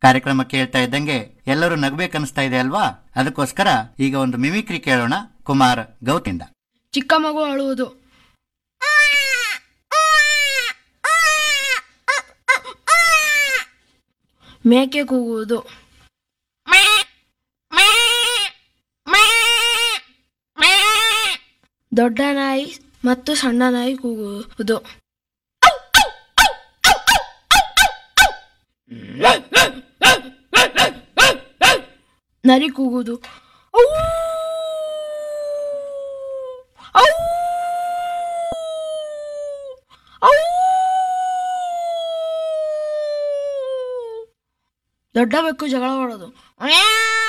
ಕಾರ್ಯಕ್ರಮ ಕೇಳ್ತಾ ಇದ್ದಂಗೆ ಎಲ್ಲರೂ ನಗ್ಬೇಕನ್ನಿಸ್ತಾ ಇದೆ ಅಲ್ವಾ ಅದಕ್ಕೋಸ್ಕರ ಈಗ ಒಂದು ಮಿಮಿಕ್ರಿ ಕೇಳೋಣ ಕುಮಾರ್ ಗೌತಿಂದ ಚಿಕ್ಕ ಮಗು ಅಳುವುದು ಮೇಕೆ ಕೂಗುವುದು ದೊಡ್ಡ ನಾಯಿ ಮತ್ತು ಸಣ್ಣ ನಾಯಿ ಕೂಗುವುದು ನರಿ ಕೂಗುವುದು ಔ! ಔ! ಔ! ದೊಡ್ಡ ಬೆಕ್ಕು ಜಗಳ ಮಾಡೋದು